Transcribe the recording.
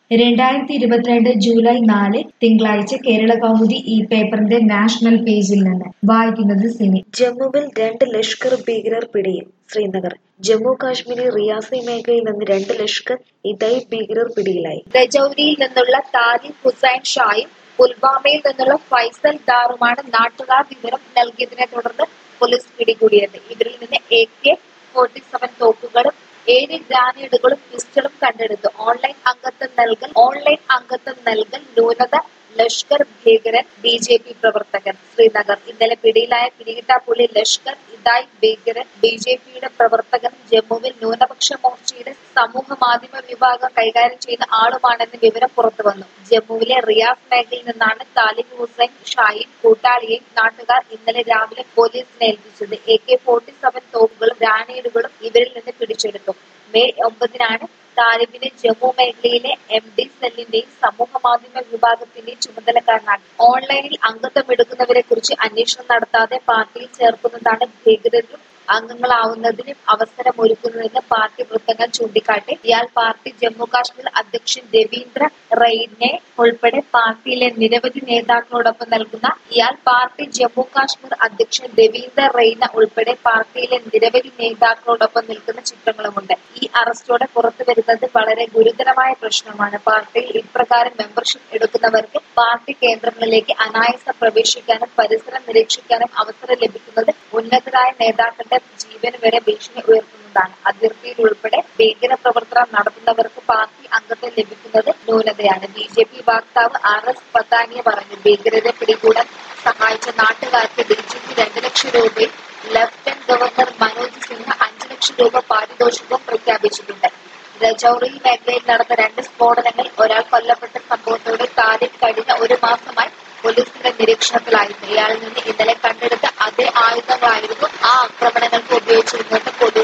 രണ്ടായിരത്തി ഇരുപത്തിരണ്ട് ജൂലൈ നാല് തിങ്കളാഴ്ച കേരള കൗമുദി ഈ പേപ്പറിന്റെ നാഷണൽ പേജിൽ നിന്ന് വായിക്കുന്നത് സിനി ജമ്മുവിൽ രണ്ട് ലഷ്കർ ഭീകരർ പിടിയിൽ ശ്രീനഗർ ജമ്മു കാശ്മീരിൽ റിയാസി മേഖലയിൽ നിന്ന് രണ്ട് ലഷ്കർ ഇതൈ ഭീകരർ പിടിയിലായി രജൌരിയിൽ നിന്നുള്ള താരിഖ് ഹുസൈൻ ഷായും പുൽവാമയിൽ നിന്നുള്ള ഫൈസൽ ദാറുമാണ് നാട്ടുകാർ വിവരം നൽകിയതിനെ തുടർന്ന് പോലീസ് പിടികൂടിയത് ഇവരിൽ നിന്ന് എ കെ ഫോർട്ടി സെവൻ തോക്കുകളും ഏഴ് ഗ്രാനേഡുകളും പിസ്റ്റളും കണ്ടെടുത്തു ഓൺലൈൻ അംഗത്വം നൽകൽ ഓൺലൈൻ അംഗത്വം നൽകൽ ന്യൂനത ലഷ്കർ ഭീകരൻ ബി ജെ പി പ്രവർത്തകൻ ശ്രീനഗർ ഇന്നലെ പിടിയിലായ പിടികിട്ടാപ്പുള്ളി ലഷ്കർ ഇദായ് ഭീകരൻ ബി ജെ പിയുടെ പ്രവർത്തകൻ ജമ്മുവിൽ ന്യൂനപക്ഷ മോർച്ചയുടെ സമൂഹ മാധ്യമ വിഭാഗം കൈകാര്യം ചെയ്യുന്ന ആളുമാണെന്ന് വിവരം പുറത്തുവന്നു ജമ്മുവിലെ റിയാസ് മേഖലയിൽ നിന്നാണ് താലിബ് ഹുസൈൻ ഷായും കൂട്ടാളിയെയും നാട്ടുകാർ ഇന്നലെ രാവിലെ പോലീസിനെ ഏൽപ്പിച്ചത് എ കെ ഫോർട്ടി സെവൻ തോക്കുകളും ഗ്രാനേഡുകളും ഇവരിൽ നിന്ന് പിടിച്ചെടുത്തു മെയ് ഒമ്പതിനാണ് താലിബിന് ജമ്മു മേഖലയിലെ എം ഡി സെല്ലിന്റെയും സമൂഹ മാധ്യമ വിഭാഗത്തിന്റെയും ചുമതലക്കാരനാണ് ഓൺലൈനിൽ അംഗത്വം എടുക്കുന്നവരെ കുറിച്ച് അന്വേഷണം നടത്താതെ പാർട്ടിയിൽ ചേർക്കുന്നതാണ് ഭീകരരും അംഗങ്ങളാവുന്നതിനും അവസരമൊരുക്കുന്നതെന്ന് പാർട്ടി വൃത്തങ്ങൾ ചൂണ്ടിക്കാട്ടി ഇയാൾ പാർട്ടി ജമ്മു കാശ്മീർ അധ്യക്ഷൻ രവീന്ദ്ര റെയ്നെ ഉൾപ്പെടെ പാർട്ടിയിലെ നിരവധി നേതാക്കളോടൊപ്പം നൽകുന്ന ഇയാൾ പാർട്ടി ജമ്മു കാശ്മീർ അധ്യക്ഷൻ രവീന്ദ്ര റെയ്ന ഉൾപ്പെടെ പാർട്ടിയിലെ നിരവധി നേതാക്കളോടൊപ്പം നിൽക്കുന്ന ചിത്രങ്ങളുമുണ്ട് ഈ അറസ്റ്റോടെ പുറത്തു വരുന്നത് വളരെ ഗുരുതരമായ പ്രശ്നമാണ് പാർട്ടിയിൽ ഇപ്രകാരം മെമ്പർഷിപ്പ് എടുക്കുന്നവർക്ക് പാർട്ടി കേന്ദ്രങ്ങളിലേക്ക് അനായാസം പ്രവേശിക്കാനും പരിസരം നിരീക്ഷിക്കാനും അവസരം ലഭിക്കുന്നത് ഉന്നതരായ നേതാക്കളുടെ ജീവന് വരെ ഭീഷണി ഉയർത്തുന്നതാണ് അതിർത്തിയിൽ ഉൾപ്പെടെ ഭീകര പ്രവർത്തനം നടത്തുന്നവർക്ക് പാർട്ടി അംഗത്വം ലഭിക്കുന്നത് ന്യൂനതയാണ് ബി ജെ പി വക്താവ് ആർ എസ് പത്താനിയ പറഞ്ഞു ഭീകരരെ പിടികൂടാൻ സഹായിച്ച നാട്ടുകാർക്ക് ഡി ജി പി രണ്ട് ലക്ഷം രൂപയും ലഫ്റ്റനന്റ് ഗവർണർ മനോജ് സിൻഹ അഞ്ച് ലക്ഷം രൂപ പാരിതോഷികവും പ്രഖ്യാപിച്ചിട്ടുണ്ട് രജൌറി മേഖലയിൽ നടന്ന രണ്ട് സ്ഫോടനങ്ങൾ ഒരാൾ കൊല്ലപ്പെട്ട സംഭവത്തോടെ താരിഖ് കഴിഞ്ഞ ഒരു മാസമായി പോലീസിന്റെ നിരീക്ഷണത്തിലായിരുന്നു ഇയാളിൽ നിന്ന് ഇന്നലെ കണ്ടെടുത്ത അതേ ആയുധങ്ങളായിരുന്നു ആ ആക്രമണങ്ങൾക്ക് ഉപയോഗിച്ചിരുന്നത്